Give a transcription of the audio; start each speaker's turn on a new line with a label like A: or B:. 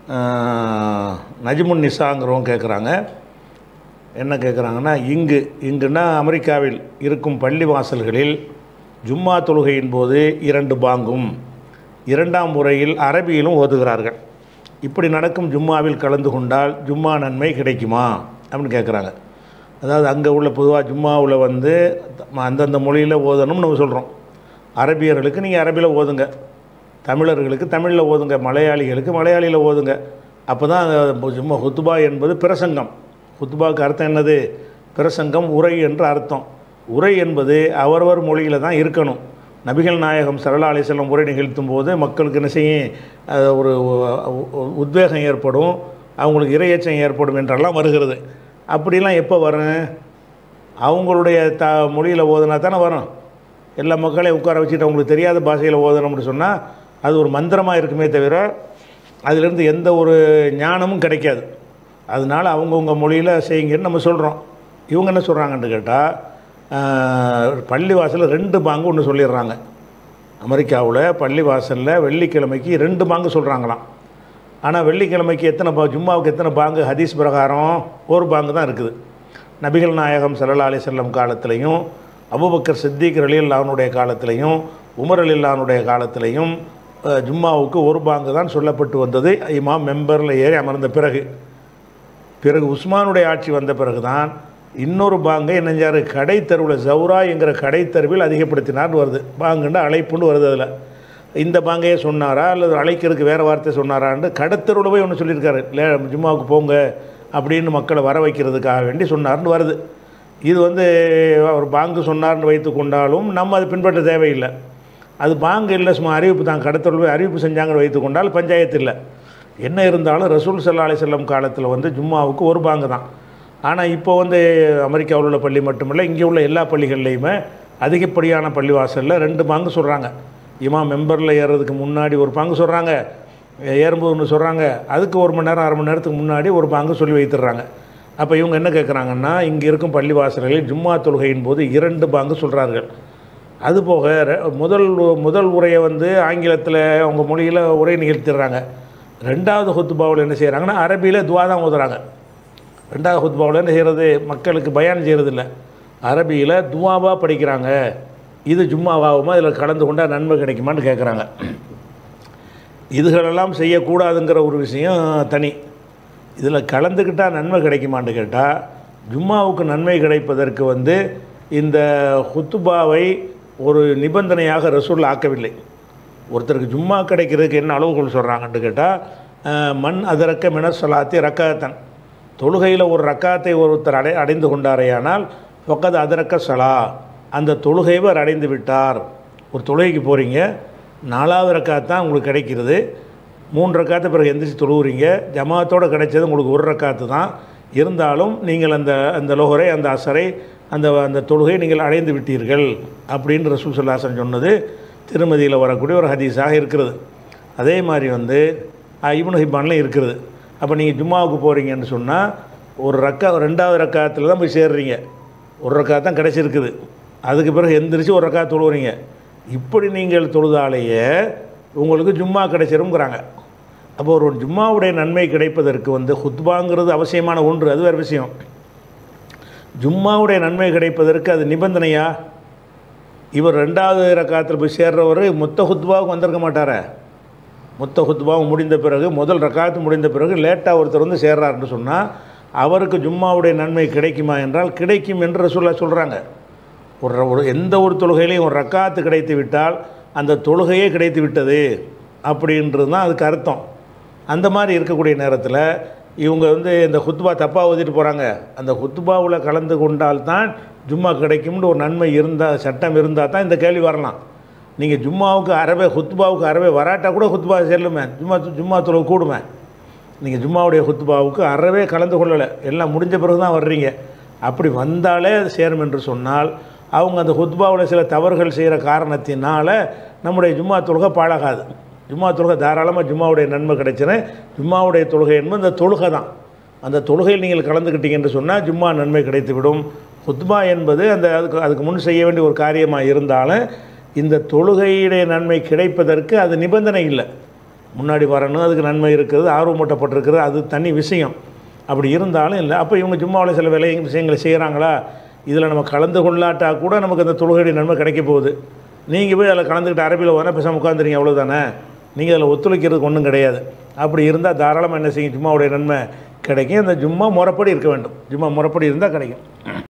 A: ஆஹ், நஜ்முன் நிசாங்கிறவங்க கேட்குறாங்க என்ன கேட்குறாங்கன்னா இங்கு இங்குன்னா அமெரிக்காவில் இருக்கும் பள்ளிவாசல்களில் ஜும்மா தொழுகையின் போது இரண்டு பாங்கும் இரண்டாம் முறையில் அரபியிலும் ஓதுகிறார்கள் இப்படி நடக்கும் ஜும்மாவில் கலந்து கொண்டால் ஜும்மா நன்மை கிடைக்குமா அப்படின்னு கேட்குறாங்க அதாவது அங்கே உள்ள பொதுவாக ஜும்மாவில் வந்து அந்தந்த மொழியில் ஓதணும்னு நம்ம சொல்கிறோம் அரபியர்களுக்கு நீங்கள் அரபியில் ஓதுங்க தமிழர்களுக்கு தமிழில் ஓதுங்க மலையாளிகளுக்கு மலையாளியில் ஓதுங்க அப்போ தான் சும்மா ஹுத்துபா என்பது பிரசங்கம் ஹுத்துபாவுக்கு அர்த்தம் என்னது பிரசங்கம் உரை என்று அர்த்தம் உரை என்பது அவரவர் மொழியில் தான் இருக்கணும் நபிகள் நாயகம் சரளா அலிசல்லம் உரை நிகழ்த்தும் போது மக்களுக்கு என்ன செய்யும் அது ஒரு உ- உத்வேகம் ஏற்படும் அவங்களுக்கு இரையச்சம் ஏற்படும் என்றெல்லாம் வருகிறது அப்படிலாம் எப்போ வரும் அவங்களுடைய த மொழியில் ஓதுனா தானே வரும் எல்லா மக்களையும் உட்கார வச்சுட்டு அவங்களுக்கு தெரியாத பாஷையில் ஓதணும்னு சொன்னால் அது ஒரு மந்திரமாக இருக்குமே தவிர அதிலிருந்து எந்த ஒரு ஞானமும் கிடைக்காது அதனால் அவங்கவுங்க மொழியில் செய்யுங்கன்னு நம்ம சொல்கிறோம் இவங்க என்ன சொல்கிறாங்கன்னு கேட்டால் பள்ளிவாசலில் ரெண்டு பாங்கு ஒன்று சொல்லிடுறாங்க அமெரிக்காவில் பள்ளிவாசலில் வெள்ளிக்கிழமைக்கு ரெண்டு பாங்கு சொல்கிறாங்களாம் ஆனால் வெள்ளிக்கிழமைக்கு எத்தனை பா ஜும்மாவுக்கு எத்தனை பாங்கு ஹதீஸ் பிரகாரம் ஒரு பாங்கு தான் இருக்குது நபிகள் நாயகம் ஸல்லல்லாஹு அலைஹி வஸல்லம் காலத்திலையும் அபூபக்கர் சித்திக் ரலியல்லாஹுனுடைய காலத்திலையும் உமர் அலில்லானுடைய காலத்திலையும் அஹ், ஜும்மாவுக்கு ஒரு பாங்கு தான் சொல்லப்பட்டு வந்தது இமாம் மெம்பரில் ஏறி அமர்ந்த பிறகு பிறகு உஸ்மானுடைய ஆட்சி வந்த பிறகு தான் இன்னொரு பாங்கை என்னஞ்சார் கடை தெருவில் ஜவுரா என்கிற கடை தெருவில் அதிகப்படுத்தினார்னு வருது பாங்குண்டு அழைப்புன்னு வருது அதில் இந்த பாங்கையே சொன்னாரா அல்லது அழைக்கிறதுக்கு வேறு வார்த்தை சொன்னாரான்னு கடத்தெருவில் போய் ஒன்று சொல்லியிருக்காரு லே ஜும்மாவுக்கு போங்க அப்படின்னு மக்களை வர வைக்கிறதுக்காக வேண்டி சொன்னார்னு வருது இது வந்து அவர் பாங்கு சொன்னார்னு வைத்து கொண்டாலும் நம்ம அதை பின்பற்ற தேவையில்லை அது பாங்கு இல்லை சும்மா அறிவிப்பு தான் கடத்தொழில் போய் அறிவிப்பு செஞ்சாங்கன்னு வைத்து கொண்டால் பஞ்சாயத்து இல்லை என்ன இருந்தாலும் ரசூல் சல்லா அலி செல்லம் காலத்தில் வந்து ஜும்மாவுக்கு ஒரு பாங்கு தான் ஆனால் இப்போ வந்து அமெரிக்காவில் உள்ள பள்ளி மட்டுமில்லை இங்கே உள்ள எல்லா பள்ளிகள்லையுமே அதிகப்படியான பள்ளிவாசலில் ரெண்டு பாங்கு சொல்கிறாங்க இமாம் மெம்பரில் ஏறுறதுக்கு முன்னாடி ஒரு பாங்கு சொல்கிறாங்க ஏறும்போது ஒன்று சொல்கிறாங்க அதுக்கு ஒரு மணி நேரம் அரை மணி நேரத்துக்கு முன்னாடி ஒரு பாங்கு சொல்லி வைத்துடுறாங்க அப்போ இவங்க என்ன கேட்குறாங்கன்னா இங்கே இருக்கும் பள்ளிவாசல்களில் ஜும்மா தொழுகையின் போது இரண்டு பாங்கு சொல்கிறார்கள் அதுபோக ரெ- முதல் முதல் உரையை வந்து ஆங்கிலத்தில் அவங்க மொழியில் உரை நிகழ்த்திடுறாங்க ரெண்டாவது ஹுத்துபாவில் என்ன செய்கிறாங்கன்னா அரபியில் துவா தான் ஓதுறாங்க ரெண்டாவது ஹுத்பாவில் என்ன செய்கிறது மக்களுக்கு பயான் செய்கிறது இல்லை அரபியில் துவாவாக படிக்கிறாங்க இது ஜும்மாவாகுமா இதில் கலந்து கொண்டால் நன்மை கிடைக்குமான்னு கேட்குறாங்க இதுகளெல்லாம் செய்யக்கூடாதுங்கிற ஒரு விஷயம் தனி இதில் கலந்துக்கிட்டால் நன்மை கிடைக்குமான்னு கேட்டால் ஜும்மாவுக்கு நன்மை கிடைப்பதற்கு வந்து இந்த ஹுத்துபாவை ஒரு நிபந்தனையாக ரசூல் ஆக்கவில்லை ஒருத்தருக்கு ஜும்மா கிடைக்கிறதுக்கு என்ன அளவுகோல் சொல்கிறாங்கன்னு கேட்டால் மண் அதரக்க மினசலாத்தி ரக்காத்தன் தொழுகையில் ஒரு ரக்காத்தை ஒருத்தர் அடை அடைந்து கொண்டாரேயானால் ஃபக்கத் அதரக்க சலா அந்த தொழுகைவர் அடைந்து விட்டார் ஒரு தொழுகைக்கு போகிறீங்க நாலாவது ரக்காத் தான் உங்களுக்கு கிடைக்கிறது மூன்று ரக்காத்து பிறகு எந்திரிச்சு தொழுவுறீங்க ஜமாத்தோடு கிடைச்சது உங்களுக்கு ஒரு ரக்காத்து தான் இருந்தாலும் நீங்கள் அந்த அந்த லோகரை அந்த அசரை அந்த அந்த தொழுகை நீங்கள் அடைந்து விட்டீர்கள் அப்படின்னு ரசூல் சல்லாசன் சொன்னது திருமதியில் வரக்கூடிய ஒரு ஹதீஸாக இருக்கிறது அதே மாதிரி வந்து அஹ், இப்னு ஹிப்பான்லையும் இருக்கிறது அப்போ நீங்கள் ஜும்மாவுக்கு போகிறீங்கன்னு சொன்னால் ஒரு ரக்கா ரெண்டாவது ரக்காத்தில் தான் போய் சேர்றீங்க ஒரு ரக்கா தான் கிடச்சிருக்குது அதுக்கு பிறகு எந்திரிச்சு ஒரு ரக்கா தொழுவுறீங்க இப்படி நீங்கள் தொழுதாலேயே உங்களுக்கு ஜும்மா கிடைச்சிருங்கிறாங்க அப்போ ஒரு ஜும்மாவுடைய நன்மை கிடைப்பதற்கு வந்து ஹுத்பாங்கிறது அவசியமான ஒன்று அது வேறு விஷயம் ஜும்மாவுடைய நன்மை கிடைப்பதற்கு அது நிபந்தனையா இவர் ரெண்டாவது ரக்காத்தில் போய் சேர்றவர் மொத்த ஹுத்பாவுக்கு வந்திருக்க மாட்டாரே மொத்த ஹுத்பாவும் முடிந்த பிறகு முதல் ரக்காத்து முடிந்த பிறகு லேட்டாக ஒருத்தர் வந்து சேர்றாருன்னு சொன்னால் அவருக்கு ஜும்மாவுடைய நன்மை கிடைக்குமா என்றால் கிடைக்கும் என்று ரசூல்லா சொல்கிறாங்க ஒரு ஒரு எந்த ஒரு தொழுகையிலையும் ஒரு ரக்காத்து கிடைத்து விட்டால் அந்த தொழுகையே கிடைத்து விட்டது அப்படின்றது தான் அதுக்கு அர்த்தம் அந்த மாதிரி இருக்கக்கூடிய நேரத்தில் இவங்க வந்து இந்த ஹுத்பா தப்பாக ஓதிட்டு போகிறாங்க அந்த ஹுத்பாவில் கலந்து கொண்டால்தான் ஜும்மா கிடைக்கும்னு ஒரு நன்மை இருந்தால் சட்டம் இருந்தால் தான் இந்த கேள்வி வரலாம் நீங்கள் ஜும்மாவுக்கு அறவே ஹுத்பாவுக்கு அறவே வராட்டா கூட ஹுத்பா செல்லுமே ஜும்மா ஜும்மா தொழுவு கூடுமே நீங்கள் ஜும்மாவுடைய ஹுத்பாவுக்கு அறவே கலந்து கொள்ளலை எல்லாம் முடிஞ்ச பிறகு தான் வர்றீங்க அப்படி வந்தாலே அது சேரும் என்று சொன்னால் அவங்க அந்த ஹுத்பாவில் சில தவறுகள் செய்கிற காரணத்தினால நம்முடைய ஜும்மா தொழுகை பாழாகாது ஜும்மா தொழுகை தாராளமாக ஜும்மாவுடைய நன்மை கிடைச்சின ஜும்மாவுடைய தொழுகை என்பது அந்த தொழுகை தான் அந்த தொழுகையில் நீங்கள் கலந்துக்கிட்டீங்கன்னு சொன்னால் ஜும்மா நன்மை கிடைத்துவிடும் ஹுத்பா என்பது அந்த அதுக்கு அதுக்கு முன் செய்ய வேண்டிய ஒரு காரியமாக இருந்தாலும் இந்த தொழுகையுடைய நன்மை கிடைப்பதற்கு அது நிபந்தனை இல்லை முன்னாடி வரணும் அதுக்கு நன்மை இருக்கிறது ஆர்வமூட்டப்பட்டிருக்கிறது அது தனி விஷயம் அப்படி இருந்தாலும் இல்லை அப்போ இவங்க ஜும்மாவில் சில வேலை விஷயங்களை செய்கிறாங்களா இதில் நம்ம கலந்து கொள்ளாட்டா கூட நமக்கு அந்த தொழுகையுடைய நன்மை கிடைக்க போகுது நீங்கள் போய் அதில் கலந்துக்கிட்டு அரபியில் வர பேசாம உட்காந்துறீங்க அவ்வளோதானே நீங்கள் அதில் ஒத்துழைக்கிறதுக்கு ஒன்றும் கிடையாது அப்படி இருந்தால் தாராளமாக என்ன செய்யும் ஜும்மாவுடைய நன்மை கிடைக்கும் அந்த ஜும்மா முறைப்படி இருக்க வேண்டும் ஜும்மா முறைப்படி இருந்தால் கிடைக்கும்